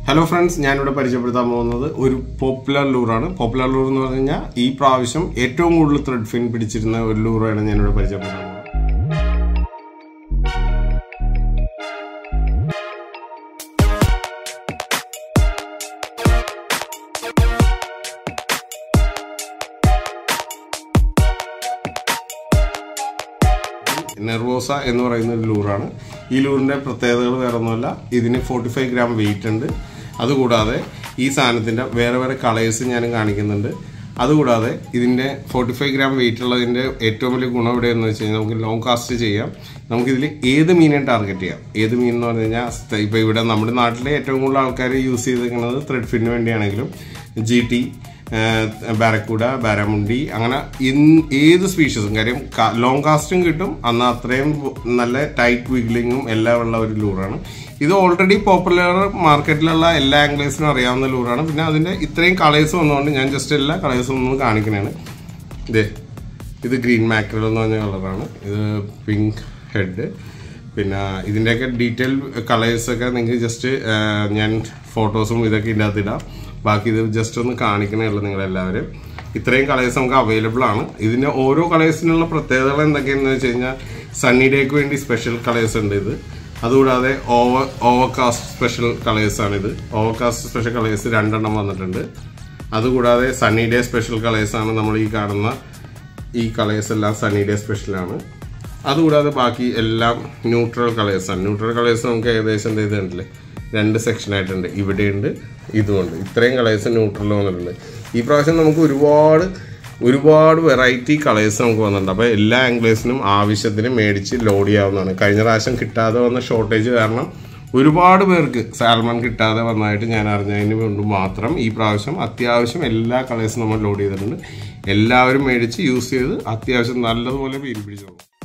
hello friends ഞാനിവിടെ പരിചയപ്പെടുത്താൻ പോകുന്നത് ഒരു പോപ്പുലർ ലൂറാണ് പോപ്പുലർ ലൂർ എന്ന് പറഞ്ഞു കഴിഞ്ഞാൽ ഈ പ്രാവശ്യം ഏറ്റവും കൂടുതൽ ത്രെഡ് ഫിൻ പിടിച്ചിരുന്ന ഒരു ലൂറാണ് ഞാനിവിടെ പരിചയപ്പെടുത്താൻ പോകുന്നത് നെർവോസ എന്ന് പറയുന്ന ഒരു ലൂറാണ് ഈ ലൂറിന്റെ പ്രത്യേകതകൾ വേറെ ഒന്നുമല്ല ഇതിന് ഫോർട്ടി ഫൈവ് ഗ്രാം വെയിറ്റ് ഉണ്ട് അതുകൂടാതെ ഈ സാധനത്തിന്റെ വേറെ വേറെ കളേഴ്സ് ഞാൻ കാണിക്കുന്നുണ്ട് അതുകൂടാതെ ഇതിന്റെ ഫോർട്ടി ഫൈവ് ഗ്രാം വെയിറ്റ് ഉള്ളതിന്റെ ഏറ്റവും വലിയ ഗുണം ഇവിടെ എന്ന് വെച്ച് കഴിഞ്ഞാൽ നമുക്ക് ലോങ് കാസ്റ്റ് ചെയ്യാം നമുക്കിതിൽ ഏത് മീനെ ടാർഗറ്റ് ചെയ്യാം ഏത് മീൻ എന്ന് പറഞ്ഞു കഴിഞ്ഞാൽ ഇപ്പോൾ ഇവിടെ നമ്മുടെ നാട്ടിലെ ഏറ്റവും കൂടുതൽ ആൾക്കാർ യൂസ് ചെയ്തിരിക്കുന്നത് ത്രെഡ് ഫിന്നിന് വേണ്ടിയാണെങ്കിലും ജി ടി ബാരക്കൂഡ ബാരാമുണ്ടി അങ്ങനെ ഇൻ- ഏത് സ്പീഷീസും കാര്യം ലോങ് കാസ്റ്റും കിട്ടും അന്ന് അത്രയും നല്ല ടൈറ്റ് വിഗ്ലിങ്ങും എല്ലാം ഉള്ള ഒരു ലൂറാണ് ഇത് ഓൾറെഡി പോപ്പുലർ മാർക്കറ്റിലുള്ള എല്ലാ ആംഗ്ലേഴ്സിനും അറിയാവുന്ന ലൂറാണ് പിന്നെ അതിന്റെ ഇത്രയും കളേഴ്സ് വന്നുകൊണ്ട് ഞാൻ ജസ്റ്റ് എല്ലാ കളേഴ്സും ഒന്ന് കാണിക്കണേണ് ഇതേ ഇത് ഗ്രീൻ മാക്രൽ എന്ന് പറഞ്ഞ കളറാണ് ഇത് പിങ്ക് ഹെഡ് പിന്നെ ഇതിൻ്റെയൊക്കെ ഡീറ്റെയിൽ കളേഴ്സൊക്കെ നിങ്ങൾക്ക് ജസ്റ്റ് ഞാൻ ഫോട്ടോസും ഇതൊക്കെ ഇതിൻ്റെ അകത്ത് ഇടാം ബാക്കി ഇത് ജസ്റ്റ് ഒന്ന് കാണിക്കണേ ഉള്ളൂ നിങ്ങളെല്ലാവരും ഇത്രയും കളേഴ്സ് നമുക്ക് അവൈലബിൾ ആണ് ഇതിൻ്റെ ഓരോ കളേഴ്സിനുള്ള പ്രത്യേകതകൾ എന്തൊക്കെയാണെന്ന് വെച്ച് കഴിഞ്ഞാൽ സണ്ണി ഡേക്ക് വേണ്ടി സ്പെഷ്യൽ കളേഴ്സ് ഉണ്ട് ഇത് അതുകൂടാതെ ഓവർ ഓവർകാസ്റ്റ് സ്പെഷ്യൽ കളേഴ്സ് ആണ് ഇത് ഓവർകാസ്റ്റ് സ്പെഷ്യൽ കളേഴ്സ് രണ്ടെണ്ണം വന്നിട്ടുണ്ട് അതുകൂടാതെ സണ്ണി ഡേ സ്പെഷ്യൽ കളേഴ്സ് ആണ് നമ്മൾ ഈ കാണുന്ന ഈ കളേഴ്സ് എല്ലാം സണ്ണി ഡേ സ്പെഷ്യലാണ് അതുകൂടാതെ ബാക്കി എല്ലാം ന്യൂട്രൽ കളേഴ്സാണ് ന്യൂട്രൽ കളേഴ്സ് നമുക്ക് ഏകദേശം എന്ത് ചെയ്തിട്ടില്ലേ രണ്ട് സെക്ഷനായിട്ടുണ്ട് ഇവിടെയുണ്ട് ഇതുമുണ്ട് ഇത്രയും കളേഴ്സ് ന്യൂട്രൽ വന്നിട്ടുണ്ട് ഈ പ്രാവശ്യം നമുക്ക് ഒരുപാട് ഒരുപാട് വെറൈറ്റി കളേഴ്സ് നമുക്ക് വന്നിട്ടുണ്ട് അപ്പോൾ എല്ലാ ആംഗ്ലേഴ്സിനും ആവശ്യത്തിന് മേടിച്ച് ലോഡ് ചെയ്യാവുന്നതാണ് കഴിഞ്ഞ പ്രാവശ്യം കിട്ടാതെ വന്ന ഷോർട്ടേജ് കാരണം ഒരുപാട് പേർക്ക് സാൽമൺ കിട്ടാതെ വന്നതായിട്ട് ഞാൻ അറിഞ്ഞതിന് കൊണ്ട് മാത്രം ഈ പ്രാവശ്യം അത്യാവശ്യം എല്ലാ കളേഴ്സും നമ്മൾ ലോഡ് ചെയ്തിട്ടുണ്ട് എല്ലാവരും മേടിച്ച് യൂസ് ചെയ്ത് അത്യാവശ്യം നല്ലതുപോലെ മീൻ പിടിച്ചോളൂ